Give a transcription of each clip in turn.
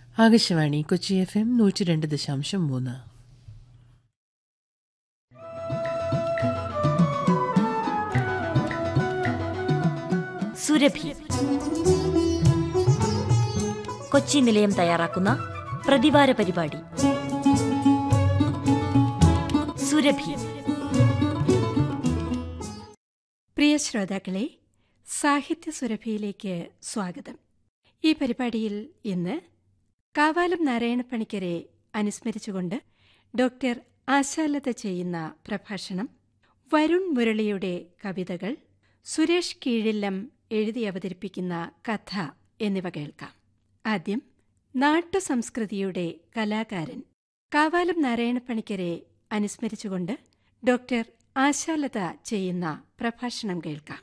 Akashvani Kochi F M നൂറ്റി രണ്ട് ദശാംശം മൂന്ന് സുരഭി കൊച്ചി നിലയം തയ്യാറാക്കുന്ന പ്രതിവാര പരിപാടി സുരഭി പ്രിയ ശ്രോതാക്കളെ സാഹിത്യ സുരഭിയിലേക്ക് സ്വാഗതം ഈ പരിപാടിയിൽ ഇന്ന് കാവാലം നാരായണപ്പണിക്കരെ അനുസ്മരിച്ചുകൊണ്ട് ഡോക്ടർ ആശാലത ചെയ്യുന്ന പ്രഭാഷണം വരുൺ മുരളിയുടെ കവിതകൾ സുരേഷ് കീഴില്ലം എഴുതി അവതരിപ്പിക്കുന്ന കഥ എന്നിവ കേൾക്കാം ആദ്യം നാട്ടുസംസ്കൃതിയുടെ കലാകാരൻ കാവാലം നാരായണപ്പണിക്കരെ അനുസ്മരിച്ചുകൊണ്ട് ഡോക്ടർ ആശാലത ചെയ്യുന്ന പ്രഭാഷണം കേൾക്കാം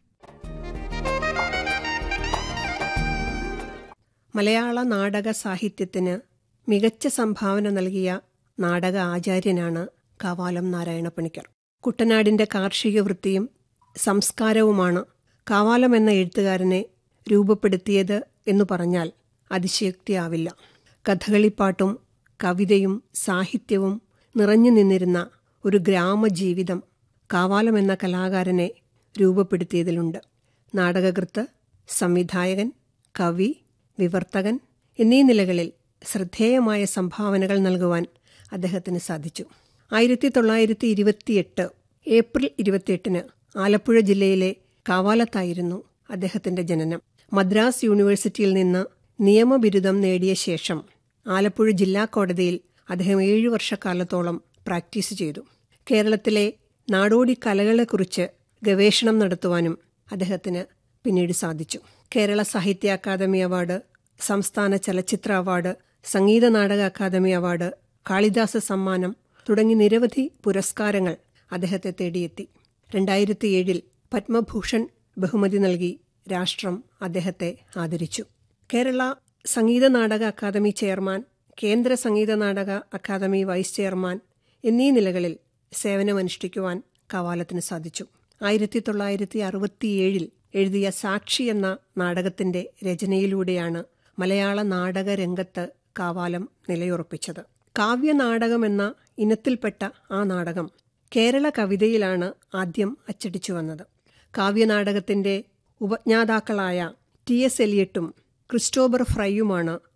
മലയാള നാടക സാഹിത്യത്തിന് മികച്ച സംഭാവന നൽകിയ നാടക ആചാര്യനാണ് കാവാലം നാരായണപ്പണിക്കർ കുട്ടനാടിന്റെ കാർഷിക വൃത്തിയും സംസ്കാരവുമാണ് കാവാലം എന്ന എഴുത്തുകാരനെ രൂപപ്പെടുത്തിയത് എന്നു പറഞ്ഞാൽ അതിശയോക്തിയാവില്ല കഥകളിപ്പാട്ടും കവിതയും സാഹിത്യവും നിറഞ്ഞു നിന്നിരുന്ന ഒരു ഗ്രാമജീവിതം കാവാലം എന്ന കലാകാരനെ രൂപപ്പെടുത്തിയതിലുണ്ട് നാടകകൃത്ത് സംവിധായകൻ കവി വിവർത്തകൻ എന്നീ നിലകളിൽ ശ്രദ്ധേയമായ സംഭാവനകൾ നൽകുവാൻ അദ്ദേഹത്തിന് സാധിച്ചു ആയിരത്തി തൊള്ളായിരത്തി ഇരുപത്തിയെട്ട് ഏപ്രിൽ ഇരുപത്തിയെട്ടിന് ആലപ്പുഴ ജില്ലയിലെ കാവാലത്തായിരുന്നു അദ്ദേഹത്തിന്റെ ജനനം മദ്രാസ് യൂണിവേഴ്സിറ്റിയിൽ നിന്ന് നിയമബിരുദം നേടിയ ശേഷം ആലപ്പുഴ ജില്ലാ കോടതിയിൽ അദ്ദേഹം ഏഴു വർഷക്കാലത്തോളം പ്രാക്ടീസ് ചെയ്തു കേരളത്തിലെ നാടോടി കലകളെക്കുറിച്ച് ഗവേഷണം നടത്തുവാനും അദ്ദേഹത്തിന് പിന്നീട് സാധിച്ചു കേരള സാഹിത്യ അക്കാദമി അവാർഡ് സംസ്ഥാന ചലച്ചിത്ര അവാർഡ് സംഗീത നാടക അക്കാദമി അവാർഡ് കാളിദാസ സമ്മാനം തുടങ്ങി നിരവധി പുരസ്കാരങ്ങൾ അദ്ദേഹത്തെ തേടിയെത്തി രണ്ടായിരത്തി ഏഴിൽ പത്മഭൂഷൺ ബഹുമതി നൽകി രാഷ്ട്രം അദ്ദേഹത്തെ ആദരിച്ചു കേരള സംഗീത നാടക അക്കാദമി ചെയർമാൻ കേന്ദ്ര സംഗീത നാടക അക്കാദമി വൈസ് ചെയർമാൻ എന്നീ നിലകളിൽ സേവനമനുഷ്ഠിക്കുവാൻ കവാലത്തിന് സാധിച്ചു ആയിരത്തി തൊള്ളായിരത്തി അറുപത്തിയേഴിൽ എഴുതിയ സാക്ഷി എന്ന നാടകത്തിന്റെ രചനയിലൂടെയാണ് മലയാള നാടക രംഗത്ത് കാവാലം നിലയുറപ്പിച്ചത് കാവ്യനാടകം എന്ന ഇനത്തിൽപ്പെട്ട ആ നാടകം കേരള കവിതയിലാണ് ആദ്യം അച്ചടിച്ചു വന്നത് കാവ്യനാടകത്തിന്റെ ഉപജ്ഞാതാക്കളായ ടി എസ് എലിയട്ടും ക്രിസ്റ്റോബർ ഫ്രൈയുമാണ്